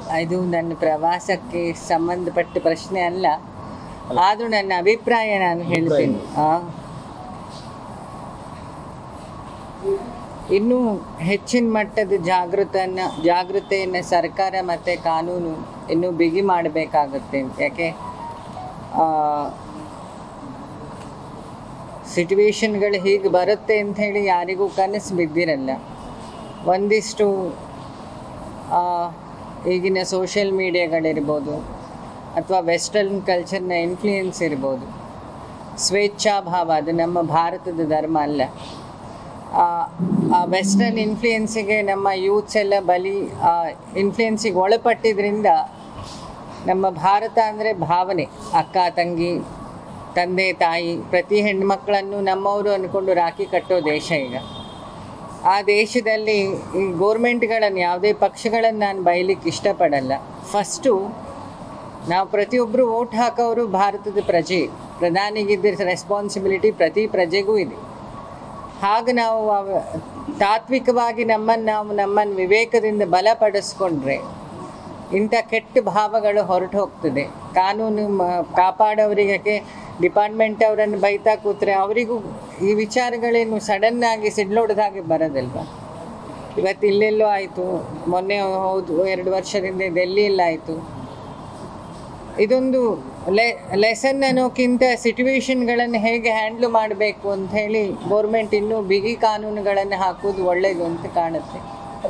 ಇದು ನನ್ನ ಪ್ರವಾಸಕ್ಕೆ ಸಂಬಂಧಪಟ್ಟ ಪ್ರಶ್ನೆ ಅಲ್ಲ ಆದರೂ ನನ್ನ ಅಭಿಪ್ರಾಯ ನಾನು ಹೇಳ್ತೀನಿ ಆ. ಇನ್ನೂ ಹೆಚ್ಚಿನ ಮಟ್ಟದ ಜಾಗೃತನ ಜಾಗೃತೆಯನ್ನು ಸರ್ಕಾರ ಮತ್ತು ಕಾನೂನು ಇನ್ನೂ ಬಿಗಿ ಮಾಡಬೇಕಾಗುತ್ತೆ ಯಾಕೆ ಸಿಚುವೇಶನ್ಗಳು ಹೀಗೆ ಬರುತ್ತೆ ಅಂತ ಹೇಳಿ ಯಾರಿಗೂ ಕನಸು ಬಿದ್ದಿರಲ್ಲ ಒಂದಿಷ್ಟು ಆ, ಈಗಿನ ಸೋಷಿಯಲ್ ಮೀಡಿಯಾಗಳಿರ್ಬೋದು ಅಥವಾ ವೆಸ್ಟರ್ನ್ ಕಲ್ಚರ್ನ ಇನ್ಫ್ಲೂಯೆನ್ಸ್ ಇರ್ಬೋದು ಸ್ವೇಚ್ಛಾಭಾವ ಅದು ನಮ್ಮ ಭಾರತದ ಧರ್ಮ ಅಲ್ಲ ಆ, ಆ ವೆಸ್ಟರ್ನ್ ಇನ್ಫ್ಲೂಯೆನ್ಸಿಗೆ ನಮ್ಮ ಯೂತ್ಸ್ ಎಲ್ಲ ಬಲಿ ಆ ಇನ್ಫ್ಲೂಯೆನ್ಸಿಗೆ ಒಳಪಟ್ಟಿದ್ರಿಂದ ನಮ್ಮ ಭಾರತ ಅಂದರೆ ಭಾವನೆ ಅಕ್ಕ ತಂಗಿ ತಂದೆ ತಾಯಿ ಪ್ರತಿ ಹೆಣ್ಮಕ್ಳನ್ನು ನಮ್ಮವರು ಅಂದ್ಕೊಂಡು ರಾಖಿ ಕಟ್ಟೋ ದೇಶ ಈಗ ಆ ದೇಶದಲ್ಲಿ ಈ ಗೋರ್ಮೆಂಟ್ಗಳನ್ನು ಯಾವುದೇ ಪಕ್ಷಗಳನ್ನು ನಾನು ಬೈಲಿಕ್ಕೆ ಇಷ್ಟಪಡಲ್ಲ ಫಸ್ಟು ನಾವು ಪ್ರತಿಯೊಬ್ಬರು ವೋಟ್ ಹಾಕೋರು ಭಾರತದ ಪ್ರಜೆ ಪ್ರಧಾನಿಗಿದ್ದ ರೆಸ್ಪಾನ್ಸಿಬಿಲಿಟಿ ಪ್ರತಿ ಪ್ರಜೆಗೂ ಇದೆ ಹಾಗೆ ನಾವು ಅವ- ತಾತ್ವಿಕವಾಗಿ ನಮ್ಮನ್ನು ನಾವು ನಮ್ಮನ್ನು ವಿವೇಕದಿಂದ ಬಲಪಡಿಸ್ಕೊಂಡ್ರೆ ಇಂಥ ಕೆಟ್ಟ ಭಾವಗಳು ಹೊರಟು ಹೋಗ್ತದೆ ಕಾನೂನು ಮ- ಕಾಪಾಡೋರಿಗೆ ಡಿಪಾರ್ಟ್ಮೆಂಟ್ ಅವರನ್ನು ಬೈತಾ ಕೂತ್ರೆ ಅವರಿಗೂ ಈ ವಿಚಾರಗಳೇನು ಸಡನ್ ಆಗಿ ಸಿಡ್ಲೊಡ್ದ ಹಾಗೆ ಬರೋದಲ್ವ ಇವತ್ತು ಇಲ್ಲೆಲ್ಲೋ ಆಯಿತು ಮೊನ್ನೆ ಹೌದು ಎರಡು ವರ್ಷದಿಂದ ಡೆಲ್ಲಿಯಲ್ಲಿ ಆಯಿತು ಇದೊಂದು ಲೆ ಲೆಸನ್ ಅನ್ನೋಕ್ಕಿಂತ ಸಿಚುವೇಶನ್ಗಳನ್ನು ಹೇಗೆ ಹ್ಯಾಂಡ್ಲ್ ಮಾಡಬೇಕು ಅಂತ ಹೇಳಿ ಗೋರ್ಮೆಂಟ್ ಇನ್ನೂ ಬಿಗಿ ಕಾನೂನುಗಳನ್ನು ಹಾಕೋದು ಒಳ್ಳೆಯದು ಅಂತ ಕಾಣುತ್ತೆ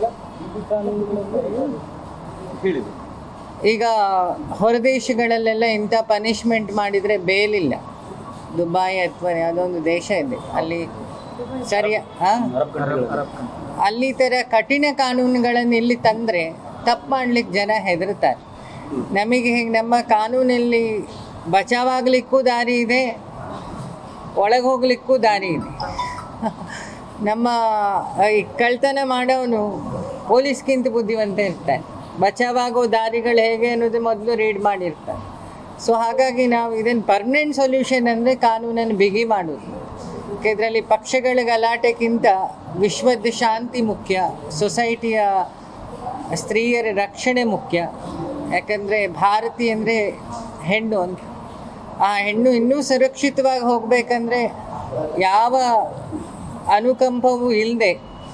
ಹೇಳಿದೆ ಈಗ ಹೊರದೇಶಗಳಲ್ಲೆಲ್ಲ ಇಂಥ ಪನಿಷ್ಮೆಂಟ್ ಮಾಡಿದರೆ ಬೇಲಿಲ್ಲ ದುಬಾಯ್ ಅಥವಾ ಯಾವುದೊಂದು ದೇಶ ಇದೆ ಅಲ್ಲಿ ಸರಿಯ ಹಾಂ ಅಲ್ಲಿ ಥರ ಕಠಿಣ ಕಾನೂನುಗಳನ್ನು ಇಲ್ಲಿ ತಂದರೆ ತಪ್ಪು ಮಾಡ್ಲಿಕ್ಕೆ ಜನ ಹೆದರ್ತಾರೆ ನಮಗೆ ಹಿಂಗೆ ನಮ್ಮ ಕಾನೂನಲ್ಲಿ ಬಚಾವಾಗಲಿಕ್ಕೂ ದಾರಿ ಇದೆ ಒಳಗೆ ಹೋಗ್ಲಿಕ್ಕೂ ದಾರಿ ಇದೆ ನಮ್ಮ ಈ ಕಳ್ತನ ಮಾಡೋನು ಪೊಲೀಸ್ಗಿಂತ ಬುದ್ಧಿವಂತ ಇರ್ತಾನೆ ಬಚಾವಾಗೋ ದಾರಿಗಳು ಹೇಗೆ ಅನ್ನೋದು ಮೊದಲು ರೀಡ್ ಮಾಡಿರ್ತಾರೆ ಸೊ ಹಾಗಾಗಿ ನಾವು ಇದನ್ನು ಪರ್ಮನೆಂಟ್ ಸೊಲ್ಯೂಷನ್ ಅಂದರೆ ಕಾನೂನನ್ನು ಬಿಗಿ ಮಾಡೋದು ಇದರಲ್ಲಿ ಪಕ್ಷಗಳ ಗಲಾಟೆಗಿಂತ ವಿಶ್ವದ ಶಾಂತಿ ಮುಖ್ಯ ಸೊಸೈಟಿಯ ಸ್ತ್ರೀಯರ ರಕ್ಷಣೆ ಮುಖ್ಯ ಯಾಕಂದರೆ ಭಾರತಿ ಅಂದರೆ ಹೆಣ್ಣು ಅಂತ ಆ ಹೆಣ್ಣು ಇನ್ನೂ ಸುರಕ್ಷಿತವಾಗಿ ಹೋಗಬೇಕಂದ್ರೆ ಯಾವ ಅನುಕಂಪವೂ ಇಲ್ಲದೆ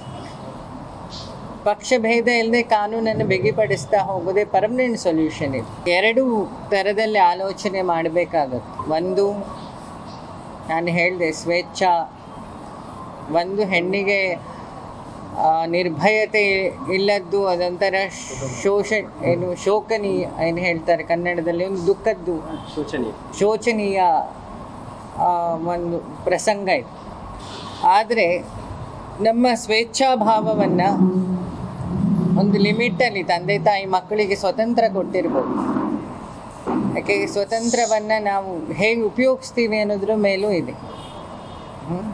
ಪಕ್ಷಭೇದ ಇಲ್ಲದೆ ಕಾನೂನನ್ನು ಬಿಗಿಪಡಿಸ್ತಾ ಹೋಗೋದೇ ಪರ್ಮನೆಂಟ್ ಸೊಲ್ಯೂಷನ್ ಇದು ಎರಡೂ ಥರದಲ್ಲಿ ಆಲೋಚನೆ ಮಾಡಬೇಕಾಗತ್ತೆ ಒಂದು ನಾನು ಹೇಳಿದೆ ಸ್ವೇಚ್ಛ ಒಂದು ಹೆಣ್ಣಿಗೆ ಆ, ನಿರ್ಭಯತೆ ಇಲ್ಲದ್ದು ಅದೊಂಥರ ಶೋಷ ಏನು ಶೋಕನೀಯ ಏನು ಹೇಳ್ತಾರೆ ಕನ್ನಡದಲ್ಲಿ ಒಂದು ದುಃಖದ್ದು ಶೋಚನೀಯ ಶೋಚನೀಯ ಆ, ಒಂದು ಪ್ರಸಂಗ ಇದು ಆದರೆ ನಮ್ಮ ಸ್ವೇಚ್ಛಾಭಾವವನ್ನು ಒಂದು ಲಿಮಿಟಲ್ಲಿ ತಂದೆ ತಾಯಿ ಮಕ್ಕಳಿಗೆ ಸ್ವತಂತ್ರ ಕೊಟ್ಟಿರ್ಬೋದು ಯಾಕೆ ಈ ಸ್ವತಂತ್ರವನ್ನು ನಾವು ಹೇಗೆ ಉಪಯೋಗಿಸ್ತೀವಿ ಅನ್ನೋದ್ರ ಮೇಲೂ ಇದೆ ಹ್ಮ್?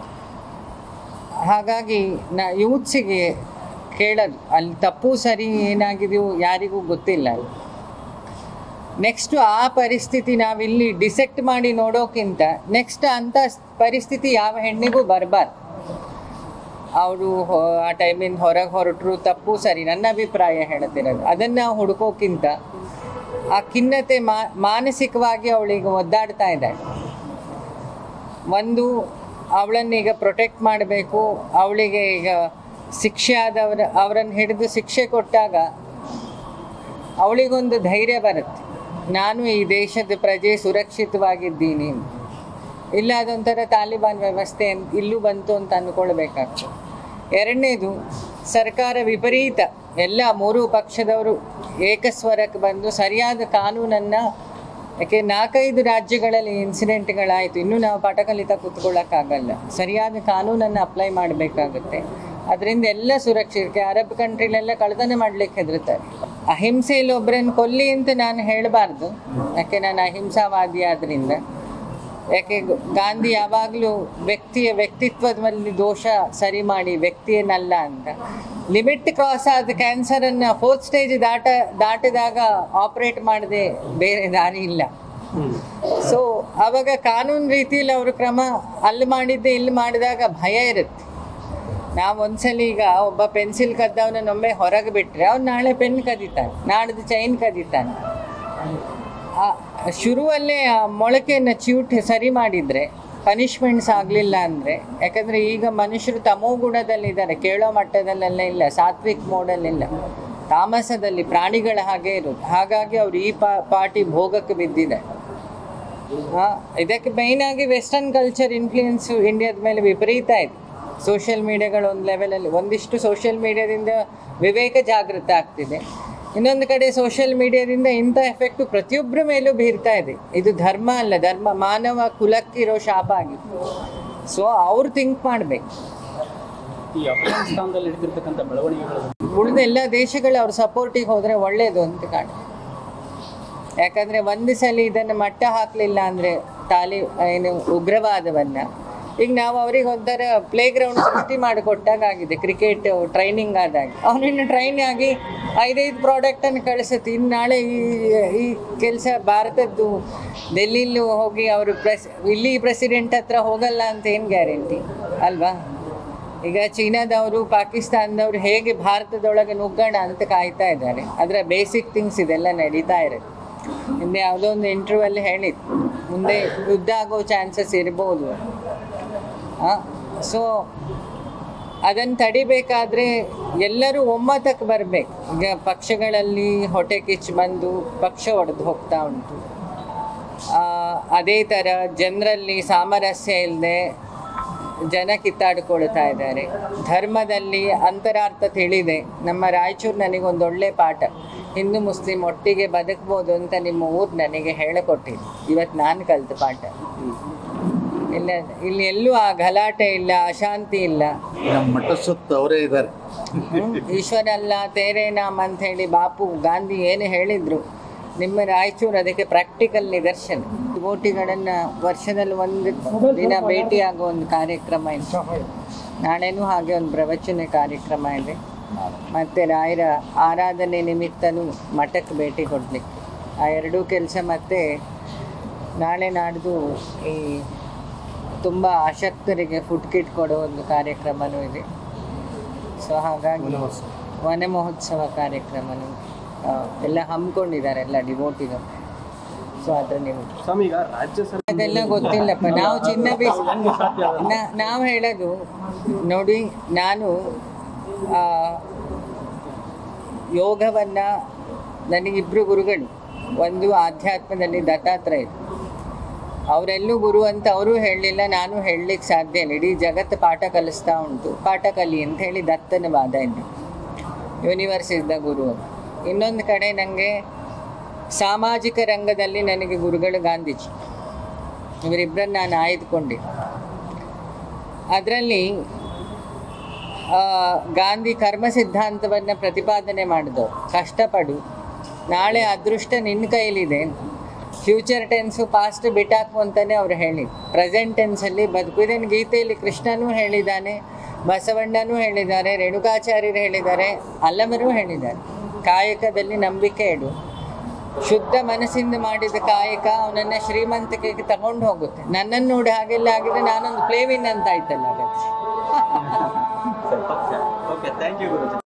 ಹಾಗಾಗಿ ನಾ ಯೂತ್ಸಿಗೆ ಕೇಳೋದು ಅಲ್ಲಿ ತಪ್ಪು ಸರಿ ಏನಾಗಿದೆಯೋ ಯಾರಿಗೂ ಗೊತ್ತಿಲ್ಲ ಅಲ್ಲಿ ನೆಕ್ಸ್ಟು ಆ ಪರಿಸ್ಥಿತಿ ನಾವಿಲ್ಲಿ ಡಿಸೆಕ್ಟ್ ಮಾಡಿ ನೋಡೋಕ್ಕಿಂತ ನೆಕ್ಸ್ಟ್ ಅಂಥ ಪರಿಸ್ಥಿತಿ ಯಾವ ಹೆಣ್ಣಿಗೂ ಬರಬಾರ್ದು ಅವರು ಆ ಟೈಮಿಂದ ಹೊರಗೆ ಹೊರಟರು ತಪ್ಪು ಸರಿ ನನ್ನ ಅಭಿಪ್ರಾಯ ಹೇಳ್ತಿರೋದು ಅದನ್ನು ಹುಡುಕೋಕ್ಕಿಂತ ಆ ಖಿನ್ನತೆ ಮಾ ಮಾನಸಿಕವಾಗಿ ಅವಳಿಗೆ ಒದ್ದಾಡ್ತಾ ಇದ್ದಾಳೆ ಒಂದು ಅವಳನ್ನು ಈಗ ಪ್ರೊಟೆಕ್ಟ್ ಮಾಡಬೇಕು ಅವಳಿಗೆ ಈಗ ಶಿಕ್ಷೆ ಆದವರ ಅವರನ್ನು ಹಿಡಿದು ಶಿಕ್ಷೆ ಕೊಟ್ಟಾಗ ಅವಳಿಗೊಂದು ಧೈರ್ಯ ಬರುತ್ತೆ ನಾನು ಈ ದೇಶದ ಪ್ರಜೆ ಸುರಕ್ಷಿತವಾಗಿದ್ದೀನಿ ಅಂತ. ಇಲ್ಲ ಅದೊಂಥರ ತಾಲಿಬಾನ್ ವ್ಯವಸ್ಥೆ ಅಂತ ಇಲ್ಲೂ ಬಂತು ಅಂತ ಅಂದ್ಕೊಳ್ಬೇಕಾಗ್ತದೆ ಎರಡನೇದು ಸರ್ಕಾರ ವಿಪರೀತ ಎಲ್ಲ ಮೂರು ಪಕ್ಷದವರು ಏಕಸ್ವರಕ್ಕೆ ಬಂದು ಸರಿಯಾದ ಕಾನೂನನ್ನು ಯಾಕೆ ನಾಲ್ಕೈದು ರಾಜ್ಯಗಳಲ್ಲಿ ಇನ್ಸಿಡೆಂಟ್ಗಳಾಯಿತು ಇನ್ನೂ ನಾವು ಪಾಠ ಕಲಿತಾ ಕೂತ್ಕೊಳ್ಳೋಕ್ಕಾಗಲ್ಲ ಸರಿಯಾದ ಕಾನೂನನ್ನು ಅಪ್ಲೈ ಮಾಡಬೇಕಾಗುತ್ತೆ ಅದರಿಂದ ಎಲ್ಲ ಸುರಕ್ಷಿತ ಅರಬ್ ಕಂಟ್ರಿಲೆಲ್ಲ ಕಳ್ತನ ಮಾಡ್ಲಿಕ್ಕೆ ಹೆದರ್ತಾರೆ ಅಹಿಂಸೆಯಲ್ಲಿ ಒಬ್ಬರನ್ನು ಕೊಲ್ಲಿ ಅಂತ ನಾನು ಹೇಳಬಾರ್ದು ಯಾಕೆ ನಾನು ಅಹಿಂಸಾವಾದಿ ಆದ್ರಿಂದ ಯಾಕೆ ಗ- ಗಾಂಧಿ ಯಾವಾಗಲೂ ವ್ಯಕ್ತಿಯ ವ್ಯಕ್ತಿತ್ವದಲ್ಲಿ ದೋಷ ಸರಿ ಮಾಡಿ ವ್ಯಕ್ತಿಯನ್ನಲ್ಲ ಅಂತ ಲಿಮಿಟ್ ಕ್ರಾಸ್ ಆದ ಕ್ಯಾನ್ಸರನ್ನು ಫೋರ್ತ್ ಸ್ಟೇಜ್ ದಾಟ ದಾಟಿದಾಗ ಆಪರೇಟ್ ಮಾಡದೆ ಬೇರೆ ದಾರಿ ಇಲ್ಲ ಸೊ ಆವಾಗ ಕಾನೂನು ರೀತಿಯಲ್ಲಿ ಅವರು ಕ್ರಮ ಅಲ್ಲಿ ಮಾಡಿದ್ದೆ ಇಲ್ಲಿ ಮಾಡಿದಾಗ ಭಯ ಇರುತ್ತೆ ನಾವು ಒಂದ್ಸಲಿ ಈಗ ಒಬ್ಬ ಪೆನ್ಸಿಲ್ ಕದ್ದವನನ್ನೊಮ್ಮೆ ಹೊರಗೆ ಬಿಟ್ಟರೆ ಅವ್ನು ನಾಳೆ ಪೆನ್ ಕದೀತಾನೆ ನಾಡ್ದು ಚೈನ್ ಕದೀತಾನೆ ಆ ಶುರುವಲ್ಲೇ ಆ ಮೊಳಕೆಯನ್ನು ಚ್ಯೂಟ್ ಸರಿ ಮಾಡಿದರೆ ಪನಿಷ್ಮೆಂಟ್ಸ್ ಆಗಲಿಲ್ಲ ಅಂದರೆ ಯಾಕಂದರೆ ಈಗ ಮನುಷ್ಯರು ತಮೋ ಗುಣದಲ್ಲಿದ್ದಾರೆ ಕೇಳೋ ಮಟ್ಟದಲ್ಲೆಲ್ಲ ಇಲ್ಲ ಸಾತ್ವಿಕ್ ಮೋಡಲ್ಲಿಲ್ಲ ತಾಮಸದಲ್ಲಿ ಪ್ರಾಣಿಗಳ ಹಾಗೆ ಇರೋದು ಹಾಗಾಗಿ ಅವ್ರು ಈ ಪಾ ಪಾರ್ಟಿ ಭೋಗಕ್ಕೆ ಬಿದ್ದಿದೆ ಆ, ಇದಕ್ಕೆ ಮೇಯ್ನಾಗಿ ವೆಸ್ಟರ್ನ್ ಕಲ್ಚರ್ ಇನ್ಫ್ಲೂಯೆನ್ಸು ಇಂಡಿಯಾದ ಮೇಲೆ ವಿಪರೀತ ಇದೆ ಸೋಷಿಯಲ್ ಮೀಡಿಯಾಗಳು ಒಂದು ಲೆವೆಲಲ್ಲಿ ಒಂದಿಷ್ಟು ಸೋಷಿಯಲ್ ಮೀಡಿಯಾದಿಂದ ವಿವೇಕ ಜಾಗೃತ ಆಗ್ತಿದೆ ಇನ್ನೊಂದು ಕಡೆ ಸೋಷಿಯಲ್ ಮೀಡಿಯಾದಿಂದ ಇಂಥ ಎಫೆಕ್ಟು ಪ್ರತಿಯೊಬ್ಬರ ಮೇಲೂ ಬೀರ್ತಾ ಇದೆ ಇದು ಧರ್ಮ ಅಲ್ಲ ಧರ್ಮ ಮಾನವ ಕುಲಕ್ಕಿರೋ ಶಾಪ ಆಗಿದೆ ಸೊ ಅವ್ರು ಥಿಂಕ್ ಮಾಡಬೇಕು ಈ ಅಫ್ಘಾನಿಸ್ತಾನದಲ್ಲಿ ಹಿಡಿದಿರ್ತಕ್ಕಂಥ ಬೆಳವಣಿಗೆಗಳು ಉಳಿದ ಎಲ್ಲ ದೇಶಗಳು ಅವ್ರ ಸಪೋರ್ಟಿಗೆ ಹೋದರೆ ಒಳ್ಳೆಯದು ಅಂತ ಕಾಣುತ್ತೆ ಯಾಕಂದರೆ ಒಂದು ಸಲ ಇದನ್ನು ಮಟ್ಟ ಹಾಕಲಿಲ್ಲ ಅಂದರೆ ತಾಲಿ ಏನು ಉಗ್ರವಾದವನ್ನು ಈಗ ನಾವು ಅವ್ರಿಗೆ ಒಂಥರ ಪ್ಲೇ ಗ್ರೌಂಡ್ ಸೃಷ್ಟಿ ಮಾಡಿಕೊಟ್ಟಾಗ ಆಗಿದೆ ಕ್ರಿಕೆಟ್ ಟ್ರೈನಿಂಗ್ ಆದಾಗ ಅವನಿನ್ನು ಟ್ರೈನ್ ಆಗಿ ಐದೈದು ಪ್ರಾಡಕ್ಟನ್ನು ಕಳಿಸುತ್ತೆ ಇನ್ನು ನಾಳೆ ಈ ಈ ಕೆಲಸ ಭಾರತದ್ದು ಡೆಲ್ಲಿಲೂ ಹೋಗಿ ಅವರು ಪ್ರೆಸ್ ಇಲ್ಲಿ ಪ್ರೆಸಿಡೆಂಟ್ ಹತ್ರ ಹೋಗಲ್ಲ ಅಂತ ಏನು ಗ್ಯಾರಂಟಿ ಅಲ್ವಾ ಈಗ ಚೀನಾದವರು ಪಾಕಿಸ್ತಾನದವರು ಹೇಗೆ ಭಾರತದೊಳಗೆ ನುಗ್ಗೋಣ ಅಂತ ಕಾಯ್ತಾ ಇದ್ದಾರೆ ಅದರ ಬೇಸಿಕ್ ಥಿಂಗ್ಸ್ ಇದೆಲ್ಲ ನಡೀತಾ ಇರುತ್ತೆ ಹಿಂದೆ ಯಾವುದೋ ಒಂದು ಇಂಟರ್ವ್ಯೂಲ್ಲಿ ಹೇಳಿತ್ತು ಮುಂದೆ ಯುದ್ಧ ಆಗೋ ಚಾನ್ಸಸ್ ಇರ್ಬೋದು ಸೊ ಅದನ್ನು ತಡಿಬೇಕಾದ್ರೆ ಎಲ್ಲರೂ ಒಮ್ಮತಕ್ಕೆ ಬರಬೇಕು ಈಗ ಪಕ್ಷಗಳಲ್ಲಿ ಹೊಟ್ಟೆ ಕಿಚ್ಚು ಬಂದು ಪಕ್ಷ ಒಡೆದು ಹೋಗ್ತಾ ಉಂಟು ಆ, ಅದೇ ಥರ ಜನರಲ್ಲಿ ಸಾಮರಸ್ಯ ಇಲ್ಲದೆ ಜನ ಕಿತ್ತಾಡಿಕೊಳ್ತಾ ಇದ್ದಾರೆ ಧರ್ಮದಲ್ಲಿ ಅಂತರಾರ್ಥ ತಿಳಿದೆ ನಮ್ಮ ರಾಯಚೂರು ನನಗೊಂದು ಒಳ್ಳೆ ಪಾಠ ಹಿಂದೂ ಮುಸ್ಲಿಂ ಒಟ್ಟಿಗೆ ಬದುಕ್ಬೋದು ಅಂತ ನಿಮ್ಮ ಊರು ನನಗೆ ಹೇಳಿಕೊಟ್ಟಿದ್ದು ಇವತ್ತು ನಾನು ಕಲಿತ ಪಾಠ ಇಲ್ಲ ಇಲ್ಲಿ ಎಲ್ಲೂ ಆ ಗಲಾಟೆ ಇಲ್ಲ ಅಶಾಂತಿ ಇಲ್ಲ ನಮ್ಮ ಮಠ ಸುತ್ತ ಅವರೇ ಇದ್ದಾರೆ ಹ್ಮ್. ಈಶ್ವರ ಅಲ್ಲ ತೇರೇ ನಾಮ್ ಅಂತ ಹೇಳಿ ಬಾಪು ಗಾಂಧಿ ಏನು ಹೇಳಿದ್ರು ನಿಮ್ಮ ರಾಯಚೂರು ಅದಕ್ಕೆ ಪ್ರಾಕ್ಟಿಕಲ್ ನಿದರ್ಶನ ಓಟಿಗಳನ್ನು ವರ್ಷದಲ್ಲಿ ಒಂದು ದಿನ ಭೇಟಿಯಾಗೋ ಒಂದು ಕಾರ್ಯಕ್ರಮ ಇದೆ ನಾಳೆನೂ ಹಾಗೆ ಒಂದು ಪ್ರವಚನ ಕಾರ್ಯಕ್ರಮ ಇದೆ ಮತ್ತು ರಾಯರ ಆರಾಧನೆ ನಿಮಿತ್ತನೂ ಮಠಕ್ಕೆ ಭೇಟಿ ಕೊಡಲಿಕ್ಕೆ ಆ ಎರಡೂ ಕೆಲಸ ಮತ್ತೆ ನಾಳೆ ನಾಡ್ದು ಈ ತುಂಬ ಅಶಕ್ತರಿಗೆ ಫುಡ್ ಕಿಟ್ ಕೊಡೋ ಒಂದು ಕಾರ್ಯಕ್ರಮನೂ ಇದೆ ಸೊ ಹಾಗಾಗಿ ವನ ಮಹೋತ್ಸವ ಕಾರ್ಯಕ್ರಮನು ಆ, ಎಲ್ಲ ಹಮ್ಮಿಕೊಂಡಿದ್ದಾರೆ ಎಲ್ಲ ಡಿವೋಟಿಗಳು ಸೊ ಅದ್ರ ನೀವು ಸ್ವಾಮಿ ಈಗ ರಾಜ್ಯ ಸರ್ಕಾರ ಅದೆಲ್ಲ ಗೊತ್ತಿಲ್ಲಪ್ಪ ನಾವು ಚಿನ್ನ ಬೀಸ್ ನಾ- ನಾವು ಹೇಳೋದು ನೋಡಿ ನಾನು ಆ, ಯೋಗವನ್ನು ನನಗಿಬ್ಬರು ಗುರುಗಳು ಒಂದು ಆಧ್ಯಾತ್ಮದಲ್ಲಿ ದತ್ತಾತ್ರೇಯ ಅವರೆಲ್ಲೂ ಗುರು ಅಂತ ಅವರು ಹೇಳಲಿಲ್ಲ ನಾನು ಹೇಳಲಿಕ್ಕೆ ಸಾಧ್ಯ ಇಲ್ಲ ಇಡೀ ಜಗತ್ತು ಪಾಠ ಕಲಿಸ್ತಾ ಉಂಟು ಪಾಠ ಕಲಿ ಅಂತ ಹೇಳಿ ದತ್ತನ ವಾದ ಇದೆ ಯೂನಿವರ್ಸ್ ಇಸ್ ದ ಗುರು ಅಂತ ಇನ್ನೊಂದು ಕಡೆ ನನಗೆ ಸಾಮಾಜಿಕ ರಂಗದಲ್ಲಿ ನನಗೆ ಗುರುಗಳು ಗಾಂಧೀಜಿ ಇವರಿಬ್ಬರನ್ನ ನಾನು ಆಯ್ದುಕೊಂಡೆ ಅದರಲ್ಲಿ ಆ, ಗಾಂಧಿ ಕರ್ಮ ಸಿದ್ಧಾಂತವನ್ನು ಪ್ರತಿಪಾದನೆ ಮಾಡಿದವು ಕಷ್ಟಪಡು ನಾಳೆ ಅದೃಷ್ಟ ನಿನ್ನ ಕೈಲಿದೆ ಫ್ಯೂಚರ್ ಟೆನ್ಸು ಪಾಸ್ಟ್ ಬಿಟ್ಟಾಕು ಅಂತಲೇ ಅವ್ರು ಹೇಳಿ ಪ್ರೆಸೆಂಟ್ ಟೆನ್ಸಲ್ಲಿ ಬದುಕು ಇದನ್ನು ಗೀತೆಯಲ್ಲಿ ಕೃಷ್ಣನೂ ಹೇಳಿದ್ದಾನೆ ಬಸವಣ್ಣನೂ ಹೇಳಿದ್ದಾರೆ ರೇಣುಕಾಚಾರ್ಯರು ಹೇಳಿದ್ದಾರೆ ಅಲ್ಲಮರೂ ಹೇಳಿದ್ದಾರೆ ಕಾಯಕದಲ್ಲಿ ನಂಬಿಕೆ ಇಡು ಶುದ್ಧ ಮನಸ್ಸಿಂದ ಮಾಡಿದ ಕಾಯಕ ಅವನನ್ನ ಶ್ರೀಮಂತಿಕೆಗೆ ತಗೊಂಡು ಹೋಗುತ್ತೆ ನನ್ನನ್ನು ನೋಡಿ ಹಾಗೆಲ್ಲ ಆಗಿದ್ರೆ ನಾನೊಂದು ಪ್ಲೇವಿನ್ ಅಂತ ಆಯ್ತಲ್ಲ ಹಾಗಾದ್ರೆ ಓಕೆ ಥ್ಯಾಂಕ್ ಯು ಗುರುಜಿ